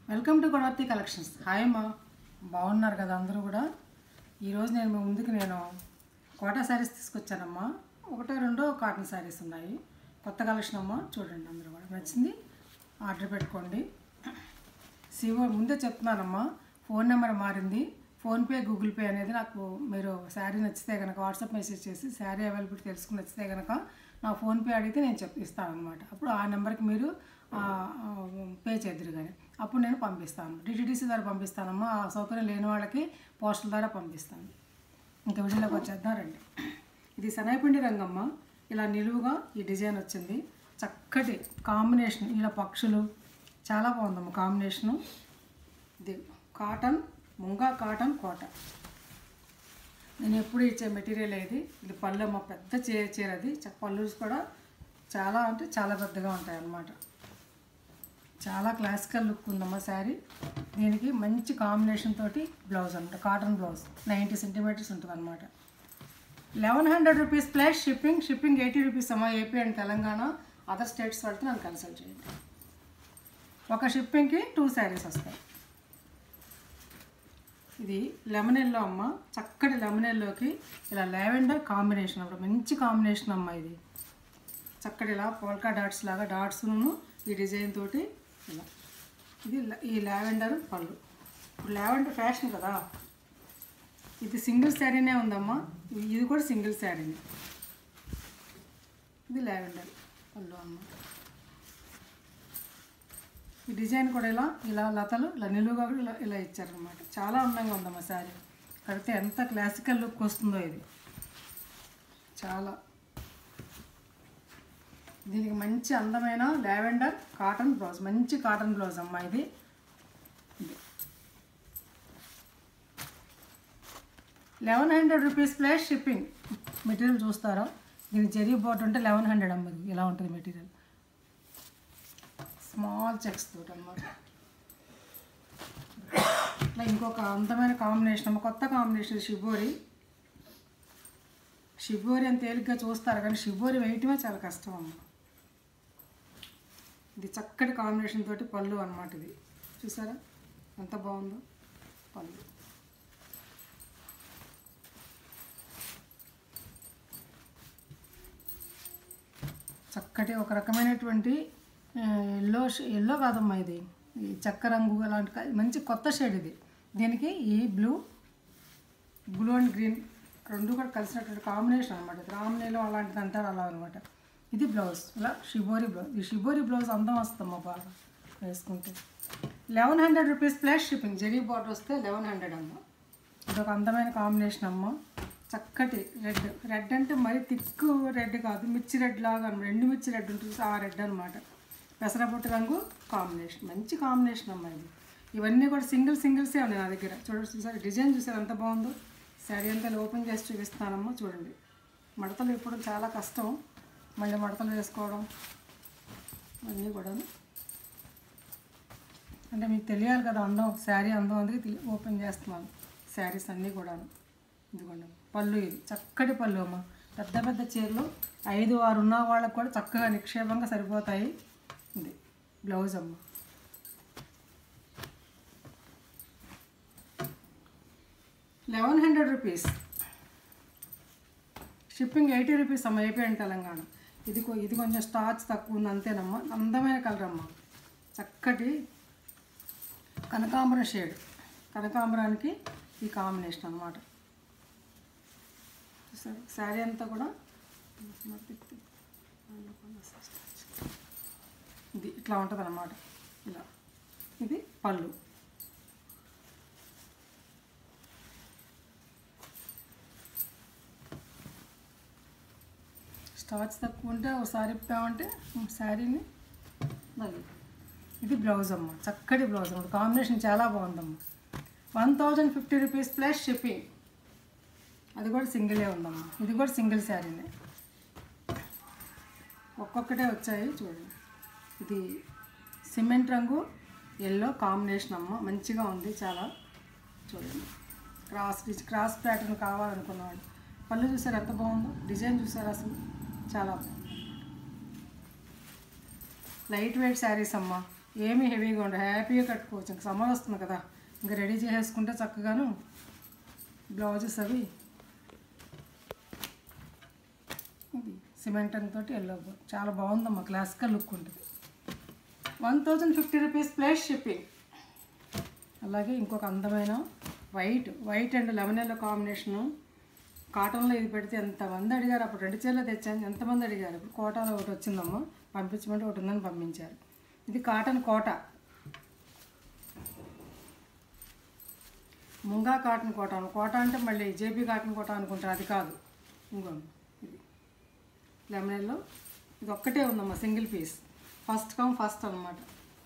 Welcome to Godavarthi collections hi అమ్మా బాగున్నారు కదా అందరూ కూడా ఈరోజు నేను మీ ముందుకు నేను కోటా శారీస్ తీసుకొచ్చానమ్మా ఒకటో రెండో కాటన్ శారీస్ ఉన్నాయి కొత్త కలెక్షన్ అమ్మా చూడండి అందరూ కూడా నచ్చింది ఆర్డర్ పెట్టుకోండి సివో ముందే చెప్తున్నానమ్మా ఫోన్ నెంబర్ మారింది ఫోన్పే గూగుల్ పే అనేది నాకు మీరు శారీ నచ్చితే కనుక వాట్సాప్ మెసేజ్ చేసి శారీ అవైలబిలిటీ తెలుసుకుని నచ్చితే కనుక నా ఫోన్పే అడిగితే నేను చెప్ ఇస్తానమాట అప్పుడు ఆ నెంబర్కి మీరు ఆ, ఆ, పే చేద్దరు కానీ అప్పుడు నేను పంపిస్తాను డిటిడిసి ద్వారా పంపిస్తానమ్మా ఆ సౌకర్యం లేని వాళ్ళకి పోస్టల్ ద్వారా పంపిస్తాను ఇంకా వీడియోలోకి వచ్చేద్దాం రండి ఇది శనగపిండి రంగమ్మ ఇలా నిలువుగా ఈ డిజైన్ వచ్చింది చక్కటి కాంబినేషన్ ఇలా పక్షులు చాలా బాగుందమ్మ కాంబినేషను ఇది కాటన్ ముంగా కాటన్ కోట నేను ఎప్పుడు ఇచ్చే మెటీరియల్ ఇది ఇది పళ్ళమ్మ పెద్ద చీర చీర అది చ- పళ్ళు కూడా చాలా అంటే చాలా పెద్దగా ఉంటాయి అన్నమాట చాలా క్లాసికల్ లుక్ ఉందమ్మా శారీ దీనికి మంచి కాంబినేషన్ తోటి బ్లౌజ్ అనమాట కాటన్ బ్లౌజ్ నైంటీ సెంటీమీటర్స్ ఉంటుంది అనమాట eleven hundred rupees plus shipping shipping eighty rupees అమ్మా AP and Telangana other states వాళ్ళతో నన్ను కన్సల్ట్ చేయండి ఒక షిప్పింగ్కి టూ శారీస్ వస్తాయి ఇది లెమన్ ఎల్లో అమ్మ చక్కటి లెమన్ ఎల్లోకి ఇలా లావెండర్ కాంబినేషన్ అప్పుడు మంచి కాంబినేషన్ అమ్మ ఇది చక్కటి ఇలా పోల్కా డాట్స్ లాగా డాట్స్ను ఈ డిజైన్ తోటి ఇలా ఇది ల- ఈ లావెండర్ పళ్ళు ఇప్పుడు లావెండర్ ఫ్యాషన్ కదా ఇది సింగిల్ శారీనే ఉందమ్మా ఇది- ఇది కూడా సింగిల్ శారీనే ఇది లావెండర్ పళ్ళు అమ్మ ఈ డిజైన్ కూడా ఇలా ఇలా లతలు ఇలా నిలువుగా కూడా ఇలా ఇలా ఇచ్చారనమాట చాలా అందంగా ఉందమ్మా శారీ కడితే ఎంత క్లాసికల్ లుక్ వస్తుందో ఇది చాలా దీనికి మంచి అందమైన లావెండర్ కాటన్ బ్లౌజ్ మంచి కాటన్ బ్లౌజ్ అమ్మా ఇది ఇది eleven hundred rupees plus shipping material చూస్తారా దీనికి జరీ బోర్డు ఉంటే లెవెన్ హండ్రెడ్ అమ్మది ఇలా ఉంటుంది మెటీరియల్ స్మాల్ చెక్స్ తోటి అనమాట ఇట్లా ఇంకొక అందమైన కాంబినేషన్ అమ్మ కొత్త కాంబినేషన్ షిబోరి షిబోరి అని తేలిగ్గా చూస్తారు కానీ షిబోరి వేయటమే చాలా కష్టం అమ్మ ఇది చక్కటి కాంబినేషన్ తోటి పళ్ళు అనమాట ఇది చూసారా ఎంత బాగుందో పళ్ళు చక్కటి ఒక రకమైనటువంటి ఎల్లో ఎల్లో కాదమ్మా ఇది ఈ చెక్క రంగు అలాంటి క- మంచి కొత్త షేడ్ ఇది దీనికి ఈ బ్లూ బ్లూ అండ్ గ్రీన్ రెండు కూడా కలిసినటువంటి కాంబినేషన్ అనమాట ఇది రామ్నీలం అలాంటిది అంటారు అలా అనమాట ఇది బ్లౌజ్ ఇలా షిబోరి బ్లౌజ్ ఈ షిబోరి బ్లౌజ్ అందం వస్తుందమ్మా బాగా వేసుకుంటే eleven hundred rupees plus shipping జరీ బార్డర్ వస్తే లెవెన్ హండ్రెడ్ అమ్మ ఇది ఒక అందమైన కాంబినేషన్ అమ్మ చక్కటి రెడ్ రెడ్ అంటే మరి తిక్కు రెడ్ కాదు మిర్చి రెడ్ లాగా అన్నమాట ఎండు మిర్చి రెడ్ ఉంటుంది ఆ రెడ్ అనమాట పెసరపొట్టు రంగు కాంబినేషన్ మంచి కాంబినేషన్ అమ్మ ఇది ఇవన్నీ కూడా సింగిల్ సింగిల్సే ఉన్నాయి నా దగ్గర చూడండి చూసారు డిజైన్ చూసారు ఎంత బాగుందో శారీ అంతా ఇలా ఓపెన్ చేసి చూపిస్తానమ్మా చూడండి మడతలు ఇప్పుడు చాలా కష్టం మళ్ళీ మడతలు వేసుకోవడం అన్నీ కూడా అంటే మీకు తెలియాలి కదా అందం శారీ అందం అందుకే తెలి- ఓపెన్ చేస్తున్నాను శారీస్ అన్నీ కూడా ఇదిగోండి పళ్ళు ఇది చక్కటి పళ్ళు అమ్మ పెద్ద పెద్ద చీరలు ఐదు ఆరు ఉన్న వాళ్ళకు కూడా చక్కగా నిక్షేపంగా సరిపోతాయి ఇది బ్లౌజ్ అమ్మ eleven hundred rupees shipping eighty rupees అమ్మ అయిపోయాను తెలంగాణ ఇది కొ- ఇది కొంచెం స్టార్చ్ తక్కువ ఉంది అంతేనమ్మా అందమైన కలర్ అమ్మ చక్కటి కనకాంబరం షేడ్ కనకాంబరానికి ఈ కాంబినేషన్ అనమాట సరే శారీ అంతా కూడా ఇది ఇట్లా ఉంటుంది అనమాట ఇలా ఇది పళ్ళు స్టార్చ్ తక్కువ ఉంటే ఒకసారి ఇప్పామంటే శారీని నల్లి ఇది బ్లౌజ్ అమ్మ చక్కటి బ్లౌజ్ అమ్మ కాంబినేషన్ చాలా బాగుందమ్మ one thousand fifty rupees plus shipping అది కూడా సింగిలే ఉందమ్మా ఇది కూడా సింగిల్ శారీనే ఒక్కొక్కటే వచ్చాయి చూడండి ఇది సిమెంట్ రంగు ఎల్లో కాంబినేషన్ అమ్మ మంచిగా ఉంది చాలా చూడండి క్రాస్ డిజ్ క్రాస్ ప్యాటర్న్ కావాలనుకున్నాడు పళ్ళు చూసారు ఎంత బాగుందో డిజైన్ చూసారు అసలు చాలా బాగుంది లైట్ వెయిట్ శారీస్ అమ్మ ఏమీ హెవీగా ఉండదు హ్యాపీగా కట్టుకోవచ్చు ఇంకా సమ్మర్ వస్తుంది కదా ఇంకా రెడీ చేసేసుకుంటే చక్కగాను బ్లౌజెస్ అవి ఇది సిమెంట్ తోటి ఎల్లో చాలా బాగుందమ్మా క్లాసికల్ లుక్ ఉంటుంది one thousand fifty rupees plus shipping అలాగే ఇంకొక అందమైన white white and lemon yellow combination కాటన్లో ఇది పెడితే ఎంతమంది అడిగారు అప్పుడు రెండు చీరలు తెచ్చాను ఎంతమంది అడిగారు ఇప్పుడు కోటాలో ఒకటి వచ్చిందమ్మా పంపించమంటే ఒకటి ఉందని పంపించారు ఇది కాటన్ కోట ముంగా కాటన్ కోట కోట అంటే మళ్ళీ జేపీ కాటన్ కోట అనుకుంటారు అది కాదు ఇంకో ఇది లెమనెల్లో ఇది ఒక్కటే ఉందమ్మా single piece first come first అనమాట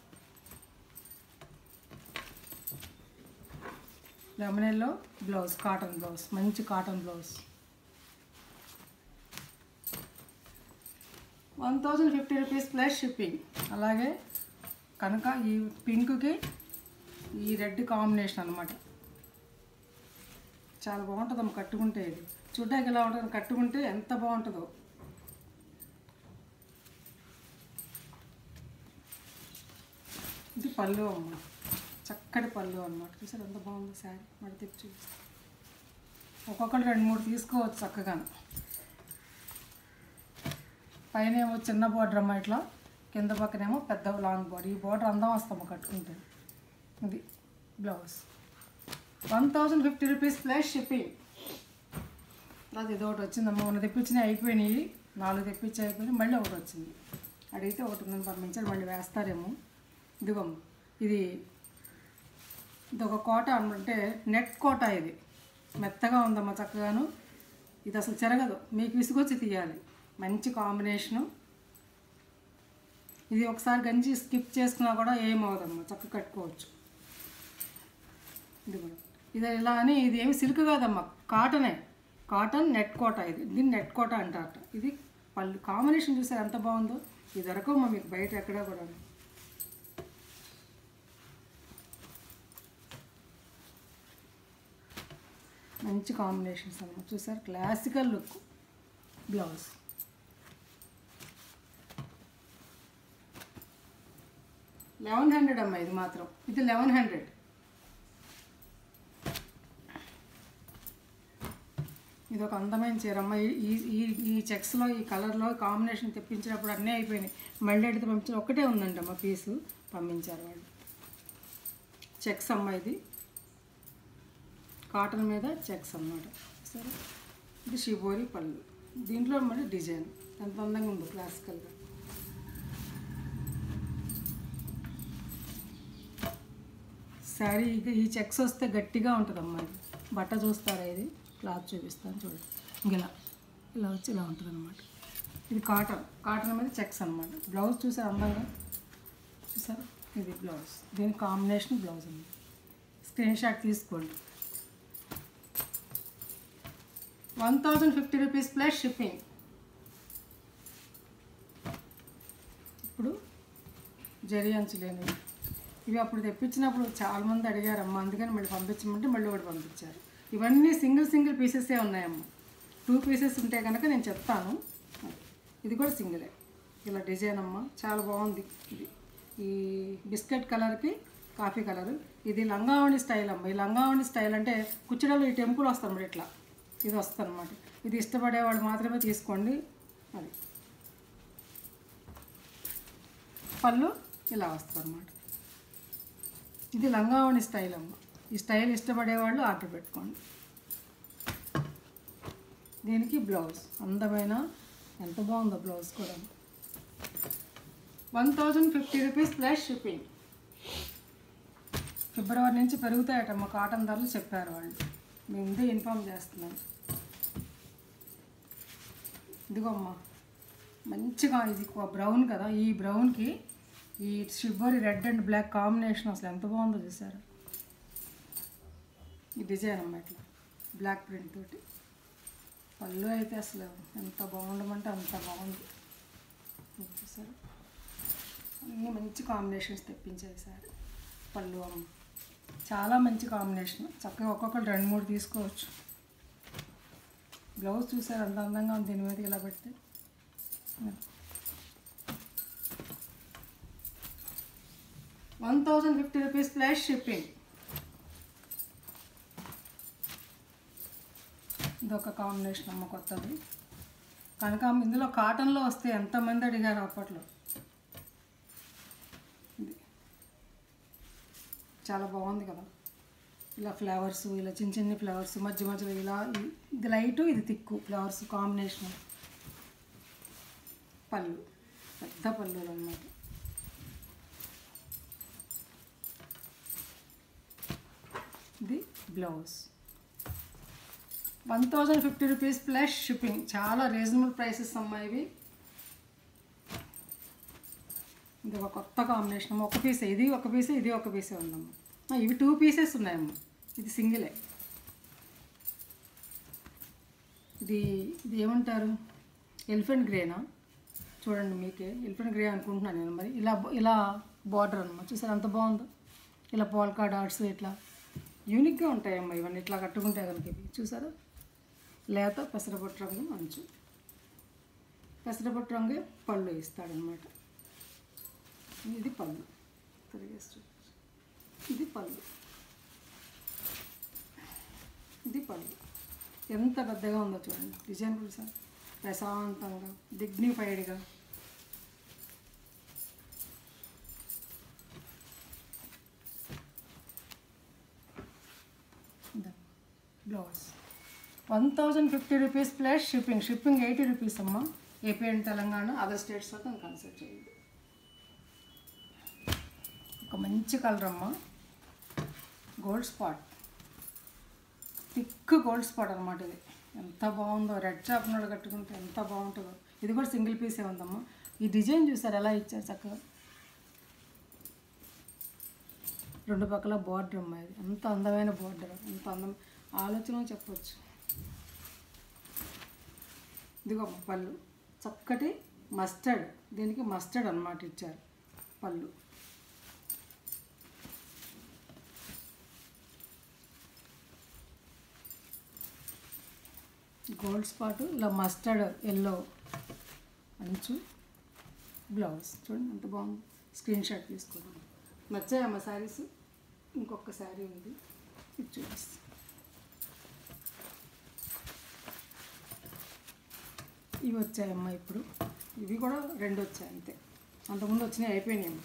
లెమనెల్లో బ్లౌజ్ కాటన్ బ్లౌజ్ మంచి cotton blouse one thousand fifty rupees plus shipping అలాగే కనుక ఈ పింక్కి ఈ రెడ్ కాంబినేషన్ అనమాట చాలా బాగుంటుందమ్మ కట్టుకుంటే ఇది చూడ్డానికి ఎలా ఉంటుంది కట్టుకుంటే ఎంత బాగుంటుందో ఇది పళ్ళు అమ్మ చక్కటి పళ్ళు అనమాట చూసారు ఎంత బాగుంది శారీ మరి తెప్పి చూపిస్తాను ఒక్కొక్కరు రెండు మూడు తీసుకోవచ్చు చక్కగా పైన ఏమో చిన్న బార్డర్ అమ్మ ఇట్లా కింద పక్కనేమో పెద్ద లాంగ్ బార్డర్ ఈ బార్డర్ అందం వస్తాము కట్టుకుంటే ఇది blouse one thousand fifty rupees plus shipping అది ఇది ఒకటి వచ్చిందమ్మ మొన్న తెప్పించినవి అయిపోయినాయి నాలుగు తెప్పించి అయిపోయినాయి మళ్ళీ ఒకటి వచ్చింది అడిగితే ఒకటి ఉందని పంపించారు మళ్ళీ వేస్తారేమో ఇదిగోమ్మ ఇది ఇది ఒక కోట అంటే నెట్ కోట ఇది మెత్తగా ఉందమ్మా చక్కగాను ఇది అసలు చెరగదు మీకు విసుగొచ్చి తీయాలి మంచి కాంబినేషను ఇది ఒకసారి గంజి స్కిప్ చేసుకున్నా కూడా ఏమవుదమ్మా చక్క కట్టుకోవచ్చు ఇది కూడా ఇది ఇలా అని ఇది ఏమి సిల్క్ కాదమ్మా కాటనే కాటన్ నెట్ కోట ఇది దీన్ని నెట్ కోట అంటారట ఇది పళ్ళు కాంబినేషన్ చూసారు ఎంత బాగుందో ఇది దొరకమ్మా మీకు బయట ఎక్కడా కూడా మంచి కాంబినేషన్స్ అన్నమాట చూసారు classical look blouse eleven hundred అమ్మా ఇది మాత్రం ఇది లెవెన్ హండ్రెడ్ ఇది ఒక అందమైన చీర అమ్మ ఈ- ఈ ఈ ఈ చెక్స్లో ఈ కలర్లో కాంబినేషన్ తెప్పించినప్పుడు అన్నీ అయిపోయినాయి మళ్ళీ అడిగితే పంపించారు ఒక్కటే ఉందండి అమ్మ పీసు పంపించారు వాళ్ళు చెక్స్ అమ్మ ఇది కాటన్ మీద చెక్స్ అన్నమాట సరే ఇది షిబోరి పళ్ళు దీంట్లో మళ్ళీ డిజైన్ ఎంత అందంగా ఉంది క్లాసికల్గా శారీ ఇది ఈ చెక్స్ వస్తే గట్టిగా ఉంటుంది అమ్మా ఇది బట్ట చూస్తారా ఇది క్లాత్ చూపిస్తాను చూడండి ఇంక ఇలా ఇలా వచ్చి ఇలా ఉంటుంది అనమాట ఇది కాటన్ కాటన్ మీద చెక్స్ అనమాట బ్లౌజ్ చూసారు అందంగా చూసారు ఇది బ్లౌజ్ దీని కాంబినేషన్ బ్లౌజ్ ఉంది స్క్రీన్ షాట్ తీసుకోండి one thousand fifty rupees plus shipping ఇప్పుడు జరి అంచులేనివి ఇవి అప్పుడు తెప్పించినప్పుడు చాలామంది అడిగారమ్మ అందుకని మళ్ళీ పంపించమంటే మళ్ళీ ఒకటి పంపించారు ఇవన్నీ సింగిల్ సింగిల్ పీసెసే ఉన్నాయమ్మ టూ పీసెస్ ఉంటే కనుక నేను చెప్తాను ఇది కూడా సింగిలే ఇలా డిజైన్ అమ్మ చాలా బాగుంది ఇది ఈ బిస్కెట్ కలర్కి కాఫీ కలర్ ఇది లంగావణి స్టైల్ అమ్మ ఈ లంగావణి స్టైల్ అంటే కుచ్చడలో ఈ టెంపుల్ వస్తాం ఇట్లా ఇది వస్తుంది అనమాట ఇది ఇష్టపడే వాళ్ళు మాత్రమే తీసుకోండి అది పళ్ళు ఇలా వస్తుంది అనమాట ఇది లంగావణి స్టైల్ అమ్మ ఈ స్టైల్ ఇష్టపడే వాళ్ళు ఆర్డర్ పెట్టుకోండి దీనికి బ్లౌజ్ అందమైన ఎంత బాగుందో బ్లౌజ్ కూడా one thousand fifty rupees plus shipping ఫిబ్రవరి నుంచి పెరుగుతాయటమ్మ కాటన్ ధరలు చెప్పారు వాళ్ళు మేము ముందే ఇన్ఫామ్ చేస్తున్నాం ఇదిగో అమ్మ మంచిగా ఇది బ్రౌన్ కదా ఈ బ్రౌన్కి ఈ shibori red and black combination అసలు ఎంత బాగుందో చూసారు ఈ డిజైన్ అమ్మ ఇట్లా బ్లాక్ ప్రింట్ తోటి పళ్ళు అయితే అసలు ఎంత బాగుండమంటే అంత బాగుంది ఇది చూసారు అన్నీ మంచి కాంబినేషన్స్ తెప్పించాయి సార్ పళ్ళు అమ్మ చాలా మంచి కాంబినేషన్ చక్కగా ఒక్కొక్కరు రెండు మూడు తీసుకోవచ్చు బ్లౌజ్ చూసారు అంత అందంగా ఉంది దీని మీద ఇలా పెడితే one thousand fifty rupees plus shipping ఇదొక కాంబినేషన్ అమ్మ కొత్తది కనుక ఇందులో కాటన్లో వస్తే ఎంతమంది అడిగారు అప్పట్లో ఇది చాలా బాగుంది కదా ఇలా ఫ్లవర్స్ ఇలా చిన్న చిన్న ఫ్లవర్స్ మధ్య మధ్యలో ఇలా ఇ- ఇది లైటు ఇది తిక్కు ఫ్లవర్స్ కాంబినేషన్ పళ్ళు పెద్ద పళ్ళు అన్నమాట ఇది blouse one thousand fifty rupees plus shipping చాలా రీజనబుల్ ప్రైసెస్ అమ్మా ఇవి ఇది ఒక కొత్త కాంబినేషన్ ఒక పీసే ఇది ఒక పీసే ఇది ఒక పీసే ఉందమ్మా ఆ, ఇవి టూ పీసెస్ ఉన్నాయమ్మా ఇది సింగిలే ఇది ఇది ఏమంటారు ఎలిఫెంట్ గ్రేనా చూడండి మీకే ఎలిఫెంట్ గ్రే అనుకుంటున్నాను నేను మరి ఇలా ఇలా బార్డర్ అనమాట చూసారు అంత బాగుందో ఇలా పోల్కా డాట్స్ ఇట్లా యూనిక్గా ఉంటాయమ్మా ఇవన్నీ ఇట్లా కట్టుకుంటే కనుక ఇవి చూసారా లేత పెసరపట్టు రంగు అంచు పెసరపట్టు రంగే పళ్ళు ఇస్తాడనమాట ఇది పళ్ళు తిరిగేసి చూపించు. ఇది పళ్ళు ఇది పళ్ళు ఎంత పెద్దగా ఉందో చూడండి డిజైన్ కూడా సార్ ప్రశాంతంగా డిగ్నిఫైడ్గా blouse one thousand fifty rupees plus shipping shipping eighty rupees అమ్మా AP and Telangana other states వరకు కన్సల్ట్ చేయండి ఒక మంచి కలర్ అమ్మా gold spot thick gold spot అనమాట ఇది ఎంత బాగుందో రెడ్ చాప్ నోడు కట్టుకుంటే ఎంత బాగుంటుందో ఇది కూడా సింగిల్ పీసే ఉందమ్మా ఈ డిజైన్ చూసారు ఎలా ఇచ్చారు చక్కగా రెండు పక్కల బార్డర్ అమ్మా ఇది ఎంత అందమైన బార్డర్ ఎంత అందం ఆలోచన చెప్పొచ్చు ఇదిగో అమ్మ పళ్ళు చక్కటి మస్టర్డ్ దీనికి మస్టర్డ్ అన్నమాట ఇచ్చారు పళ్ళు గోల్డ్ స్పాట్ ఇలా మస్టర్డ్ ఎల్లో అంచు బ్లౌజ్ చూడండి ఎంత బాగుంది స్క్రీన్ షాట్ తీసుకున్నాం నచ్చాయమ్మా శారీస్ ఇంకొక శారీ ఉంది ఇది చూపిస్తాను ఇవి వచ్చాయమ్మా ఇప్పుడు ఇవి కూడా రెండు వచ్చాయి అంతే అంతకుముందు వచ్చినాయి అయిపోయినాయమ్మా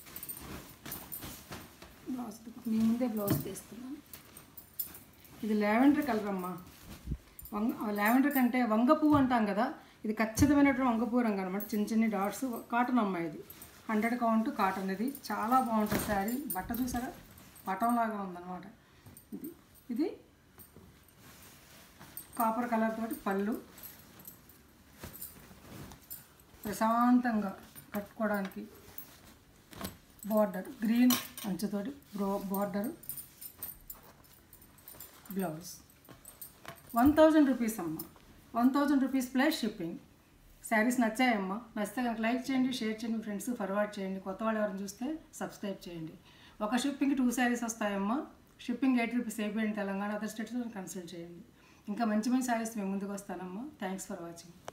బ్లౌజ్ మీ ముందే బ్లౌజ్ తీస్తున్నాను ఇది లావెండర్ కలర్ అమ్మా వంగ లావెండర్ కంటే వంగ పువ్వు అంటాం కదా ఇది ఖచ్చితమైనటువంటి వంగ పువ్వు రంగు అనమాట చిన్న చిన్న డాట్స్ కాటన్ అమ్మా ఇది హండ్రెడ్ కౌంట్ కాటన్ ఇది చాలా బాగుంటుంది శారీ బట్ట చూసారా పటంలాగా ఉందన్నమాట ఇది ఇది కాపర్ కలర్ తోటి పళ్ళు ప్రశాంతంగా కట్టుకోవడానికి బార్డర్ గ్రీన్ అంచుతోటి బ్రో border blouse one thousand rupees అమ్మ one thousand rupees plus shipping sarees నచ్చాయమ్మా నచ్చితే కనుక లైక్ చేయండి షేర్ చేయండి ఫ్రెండ్స్ ఫార్వర్డ్ చేయండి కొత్త వాళ్ళు ఎవరైనా చూస్తే సబ్స్క్రైబ్ చేయండి ఒక షిప్పింగ్కి టూ శారీస్ వస్తాయమ్మా షిప్పింగ్ ఎయిట్ రూపీస్ అయిపోయింది తెలంగాణ అదర్ స్టేట్స్లో కన్సల్ట్ చేయండి ఇంకా మంచి మంచి శారీస్ మేము ముందుకు వస్తానమ్మా థ్యాంక్స్ ఫర్ వాచింగ్